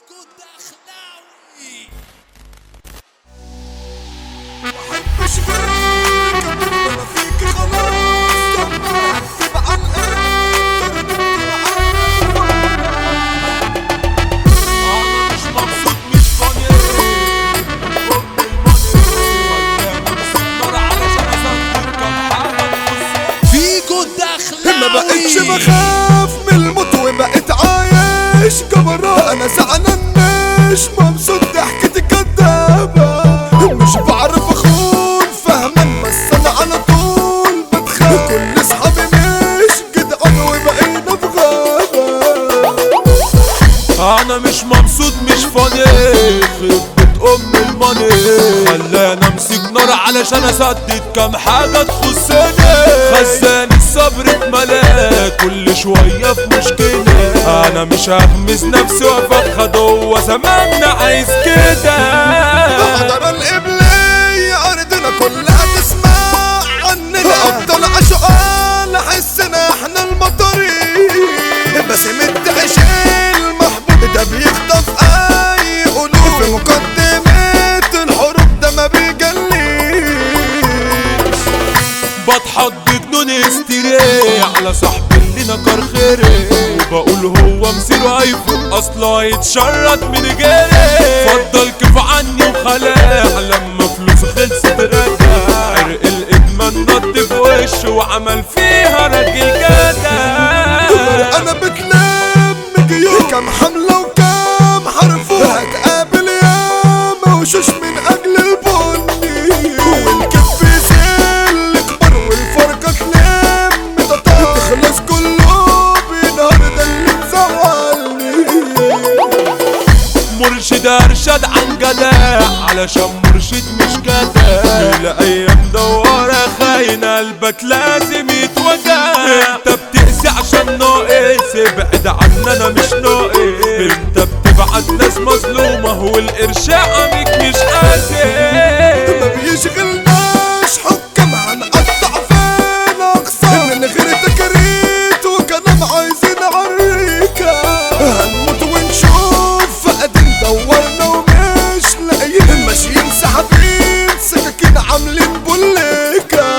فيكو دخلاوي محبش غيرك انا فيك خلاص لما هكتب عن قلبك انا مش مبسوط مش فاني ام الماني نار علشان اصدق كم حاجه تخصني فيكو دخلاوي ما بقتش بخاف من الموت وبقيت عايش جبران انا زعلان مش مبسوط ضحكتي كدابة مش بعرف اخون فاهمان بس انا على طول بتخاف كل اصحابي مش جدعان وبقينا في غابة انا مش مبسوط مش فاني خربت ام الماني خلاني امسك نار علشان اسدد كام حاجه تخصني خزاني الصبر اتملى كل شويه في مشكله انا مش هغمز نفسي وافخد هو زماننا عايز كده حضر القبلية أرضنا كلها تسمع عننا أبطال عشقان حسنا احنا المطرين بس متعش المحبوب ده بيخطف أي قلوب في مقدمة الحروب ده ما بيجليش بضحك بجنون استري على صاحبي اللي نكر خيري وبقول هو مسيره هيفوق اصلا يتشرد من غيري فضل كيف عني وخلاع لما فلوس خلصت رجع عرق الادمان نط في وشه وعمل فيها راجل جدع أنا بتلم جيوب كام حملة وكام حرف هتقابل ياما وشوش من أجل البني والكف يسل كبر والفرقة تلم تطار تخلص كله بينهار ده اللي مزعلني مرشد ارشد عن جدع علشان مرشد مش جدع الايام دوارة خاينة قلبك لازم يتوجع انت بتقسي عشان ناقص ابعد عني انا مش ناقص انت بتبعت ناس مظلومة والقرش عميك مش ما قاسي بيشغلناش حكام هنقطع فين اقسام من غير تكريت وكلام عايزين عريكة هنموت ونشوف فقدين دورنا ومش لاقيين ماشيين سحابين سكاكين عاملين بوليكة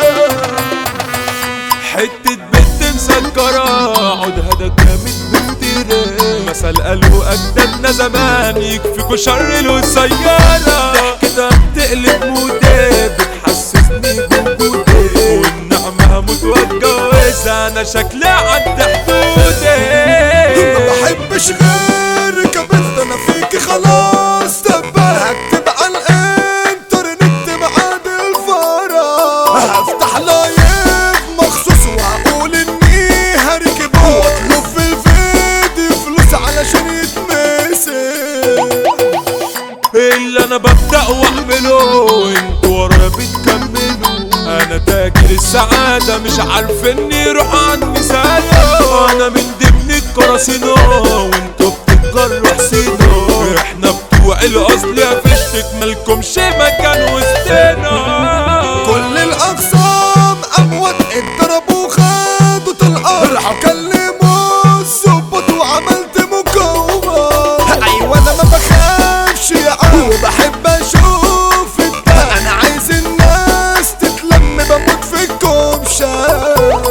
حتة بنت مسكرة عودها ده جامد بكتير مثل قالوا أجدادنا زمان يكفيكوا شر السيارة ضحكتها بتقلب مودي بتحسسني بوجودي والنعمة هموت واتجوز أنا شكلي عدى حدودي ما بحبش غيرك يا بنت انا فيكي خلاص تبا هكتب على الانترنت بعد الفرح هفتح لايف مخصوص وهقول اني هركبه واطلب في الفيديو فلوس علشان يتمسك اللي انا ببدأ واعمله انتوا ورايا بتكملوا انا تاجر السعادة مش عارف اني يروح عني سالو انا من ضمن الكراسينو وانتوا بتتجروا حسينو احنا بتوع الاصل يا فشتك مالكمش مكان وسطنا كل الاقسام اموات اتضربوا خدوا طلقات راحوا كلموا الظباط وعملت مقاومة ايوه انا ما بخافش يا عم وبحب اشوف الدم انا عايز الناس تتلم بموت في الكومشة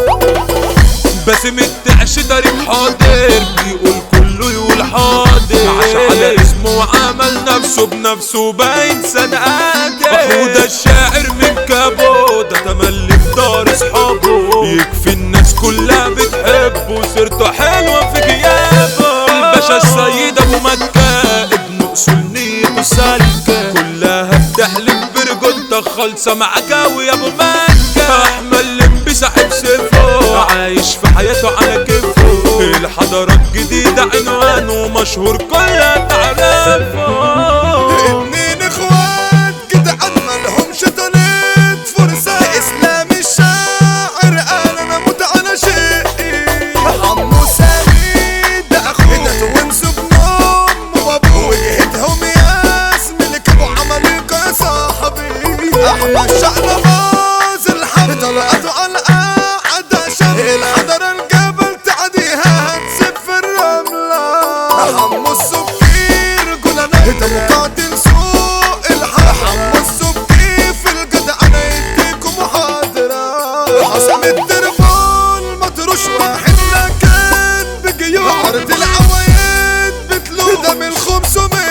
باسم التعش طريق حاضر بيقول كله يقول حاضر عاش على اسمه وعمل نفسه بنفسه باين سنة قادر اخو ده الشاعر من كابو ده تملي في دار اصحابه يكفي الناس كلها بتحبه سيرته حلوة في غيابه الباشا السيد ابو مكة ابن اصول نيته سالكة كلها بتحلم برجولتك خالصة معاك اوي يا ابو مكة احمد لمبي صاحب سيفه عايش في حياته على كيفه الحضارات جديدة عنوانه مشهور كلها تعرفه اتنين اخوات جدعان مالهمش تلات فرصة اسلام الشاعر قال انا موت على شيء عمو سعيد ده اخوه ده توينز ابن امه وابوه وجهتهم ياس ملك ابو عمالقة يا صاحبي احمد شعلباز الحب طلعته على القعدة شاب الحضرة الجبل تعديها هتسيب في الرملة عمو السكير ده من الخمسمية